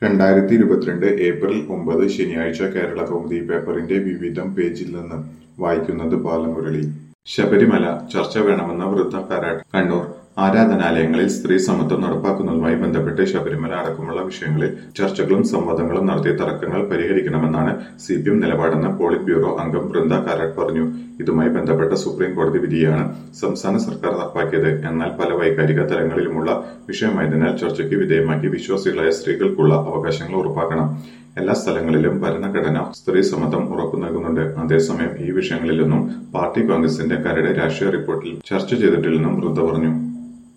രണ്ടായിരത്തി ഇരുപത്തിരണ്ട് ഏപ്രിൽ ഒമ്പത് ശനിയാഴ്ച കേരള കൗമുദി പേപ്പറിന്റെ വിവിധം പേജിൽ നിന്ന് വായിക്കുന്നത് ബാലമുരളി ശബരിമല ചർച്ച വേണമെന്ന വൃദ്ധ കാരാട്ട് കണ്ണൂർ ആരാധനാലയങ്ങളിൽ സ്ത്രീ സമത്വം നടപ്പാക്കുന്നതുമായി ബന്ധപ്പെട്ട് ശബരിമല അടക്കമുള്ള വിഷയങ്ങളിൽ ചർച്ചകളും സംവാദങ്ങളും നടത്തി തർക്കങ്ങൾ പരിഹരിക്കണമെന്നാണ് സി പി എം നിലപാടെന്ന് പോളിറ്റ് ബ്യൂറോ അംഗം വൃന്ദ കാരാട്ട് പറഞ്ഞു ഇതുമായി ബന്ധപ്പെട്ട സുപ്രീം കോടതി വിധിയാണ് സംസ്ഥാന സർക്കാർ നടപ്പാക്കിയത് എന്നാൽ പല വൈകാരിക തലങ്ങളിലുമുള്ള വിഷയമായതിനാൽ ചർച്ചയ്ക്ക് വിധേയമാക്കി വിശ്വാസികളായ സ്ത്രീകൾക്കുള്ള അവകാശങ്ങൾ ഉറപ്പാക്കണം എല്ലാ സ്ഥലങ്ങളിലും ഭരണഘടന സ്ത്രീ സമത്വം ഉറപ്പു നൽകുന്നുണ്ട് അതേസമയം ഈ വിഷയങ്ങളിലൊന്നും പാർട്ടി കോൺഗ്രസിന്റെ കരട് രാഷ്ട്രീയ റിപ്പോർട്ടിൽ ചർച്ച ചെയ്തിട്ടില്ലെന്നും വൃദ്ധ പറഞ്ഞു